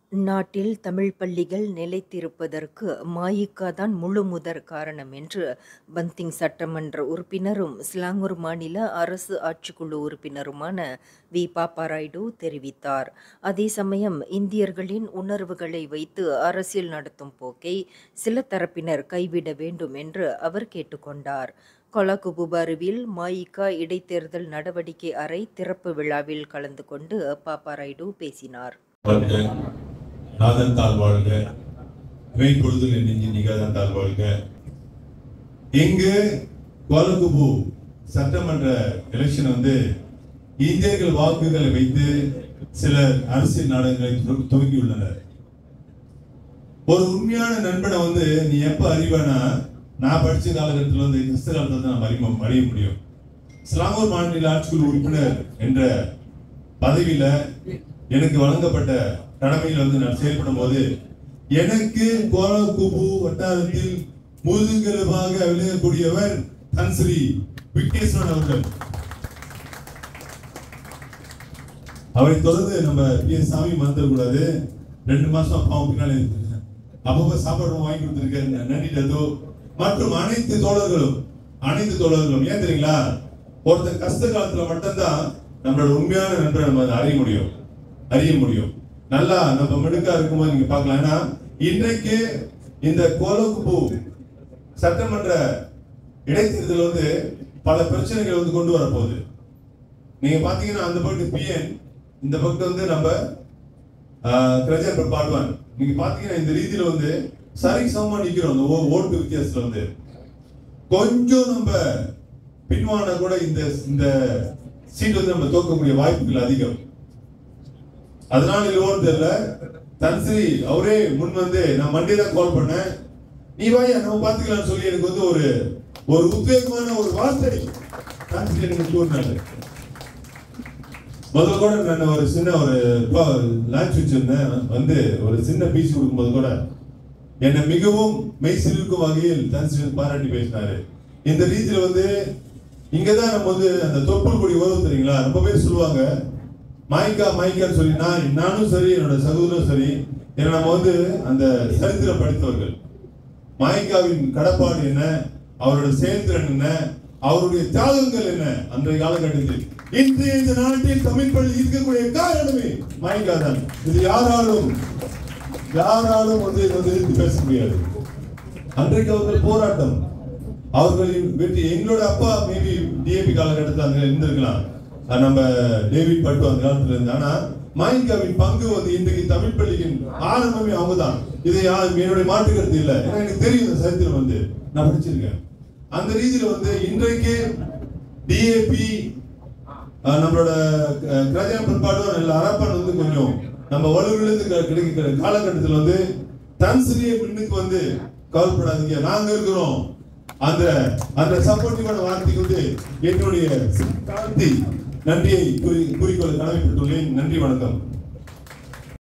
நாட்டில் தமிழ் பள்ளிகள் நிலைத்திருப்பதற்கு மஇகா தான் முழுமுதற் காரணம் என்று பந்திங் சட்டமன்ற உறுப்பினரும் சிலாங்கூர் மாநில அரசு ஆட்சிக்குழு உறுப்பினருமான வி பாப்பாராய்டு தெரிவித்தார் அதே சமயம் இந்தியர்களின் உணர்வுகளை வைத்து அரசியல் நடத்தும் போக்கை சில தரப்பினர் கைவிட வேண்டும் என்று அவர் கேட்டுக்கொண்டார் கொலகுபுபாருவில் மஇகா இடைத்தேர்தல் நடவடிக்கை அறை திறப்பு விழாவில் கலந்து கொண்டு பாப்பாராய்டு பேசினார் வாழ்க நாதன் தாழ் வாழ்க மெய் பொழுதுல நெஞ்சு நிகாதன் தாழ் வாழ்க இங்கு கோலகுபு சட்டமன்ற எலெக்ஷன் வந்து இந்தியர்கள் வாக்குகளை வைத்து சிலர் அரசியல் நாடகங்களை துவ- துவங்கியுள்ளனர் ஒரு உண்மையான நண்பனை வந்து நீ எப்ப அறிவானா நான் படிச்ச காலகட்டத்தில் வந்து கிறிஸ்த காலத்துல தான் நம்ம அறிய அறிய முடியும் சிலாங்கூர் மாநில ஆட்சிக்குழு உறுப்பினர் என்ற பதவியில எனக்கு வழங்கப்பட்ட கடமையில் வந்து நான் செயல்படும் போது எனக்கு கோலகுபு வட்டாரத்தில் முதுகெலும்பாக விளங்கக்கூடியவர் தன்ஸ்ரீ விக்னேஸ்வரன் அவர்கள் அவரை தொடர்ந்து நம்ம பி எஸ் சாமி மறந்துடக்கூடாது ரெண்டு மாசம் அப்பாவும் பின்னாலே இருந்திருக்காங்க. அப்பப்ப சாப்பாடு வாங்கி கொடுத்திருக்காரு நன்றி டத்தோ மற்றும் அனைத்து தோழர்களும் அனைத்து தோழர்களும் ஏன் தெரியுங்களா ஒருத்தர் கஷ்ட காலத்துல மட்டும்தான் நம்மளோட உண்மையான நண்பரை நம்ம அதை அறிய முடியும் அறிய முடியும் நல்லா நம்ம மிடுக்கா இருக்கும்போது நீங்க பார்க்கலாம் ஏன்னா இன்றைக்கு இந்த கோலகுபு சட்டமன்ற இடைத்தேர்தல் வந்து பல பிரச்சனைகள் வந்து கொண்டு வர போகுது நீங்க பாத்தீங்கன்னா அந்த பக்கம் பிஎன் இந்த பக்கம் வந்து நம்ம கிரஜர் பாடுவான் நீங்க பாத்தீங்கன்னா இந்த ரீதியில வந்து சரி சமமா நிக்கிறோம் அந்த ஓ- ஓட்டு வித்தியாசத்துல வந்து கொஞ்சம் நம்ம பின்வான கூட இந்த இந்த சீட் வந்து நம்ம தோக்கக்கூடிய வாய்ப்புகள் அதிகம் அதனால இல்லையோன்னு தெரியல தன்ஸ்ரீ அவரே முன் வந்து நான் மண்டே தான் கால் பண்ணேன் நீ வாயா நம்ம பாத்துக்கலாம்னு சொல்லி எனக்கு வந்து ஒரு ஒரு உத்வேகமான ஒரு வார்த்தை தன்ஸ்ரீ எனக்கு கூறினாரு முதல்ல கூட நான் ஒரு சின்ன ஒரு லான்ச் வச்சிருந்தேன் வந்து ஒரு சின்ன பீஸ் கொடுக்கும்போது கூட என்னை மிகவும் மெய்சிலிருக்கும் வகையில் தன்ஸ்ரீ பாராட்டி பேசினாரு இந்த ரீதியில வந்து இங்கதான் நம்ம வந்து அந்த தொப்புள் கொடி உறவு தெரியுங்களா ரொம்ப பேர் சொல்லுவாங்க மாய்க்கா மாய்க்கான்னு சொல்லி நான் நானும் சரி என்னோட சகோதரரும் சரி ஏன்னா நம்ம வந்து அந்த சரித்திரம் படித்தவர்கள் மாய்க்காவின் கடப்பாடு என்ன அவரோட செயல்திறன் என்ன அவருடைய தியாகங்கள் என்ன அன்றைய காலகட்டத்தில் இன்றைய இந்த நாட்டில் தமிழ் பள்ளி இருக்கக்கூடிய காரணமே மாய்க்கா தான் இது யாராலும் யாராலும் வந்து இதை வந்து எதிர்த்து பேச முடியாது அன்றைக்கு அவர்கள் போராட்டம் அவர்களின் வெற்றி எங்களோட அப்பா மேபி டிஏபி காலகட்டத்தில் அங்க இருந்திருக்கலாம் அஹ் நம்ம டேவிட் பட்டு அந்த காலத்துல இருந்து ஆனா மாயிகாவின் பங்கு வந்து இன்றைக்கு தமிழ் பள்ளியின் ஆரம்பமே அவங்க தான் இதை யாரும் என்னுடைய மாற்று கருத்து இல்லை ஏன்னா எனக்கு தெரியும் இந்த சரித்திரம் வந்து நான் படிச்சிருக்கேன் அந்த ரீதியில வந்து இன்றைக்கு டிஏபி நம்மளோட அஹ், கிராஜான பண்பாடும் இல்ல அரப்பன் வந்து கொஞ்சம் நம்ம வலுவிலிருந்து க- கிடைக்கிற காலகட்டத்தில் வந்து தன்சிரியை முன்னுக்கு வந்து கவலைப்படாதீங்க நாங்க இருக்கிறோம் அந்த அந்த சப்போர்ட்டிவான வார்த்தைக்கு வந்து என்னுடைய தாழ்த்தி நன்றியை கூறி கூறிக்கொள்ள கடமைப்பட்டுள்ளேன் நன்றி வணக்கம்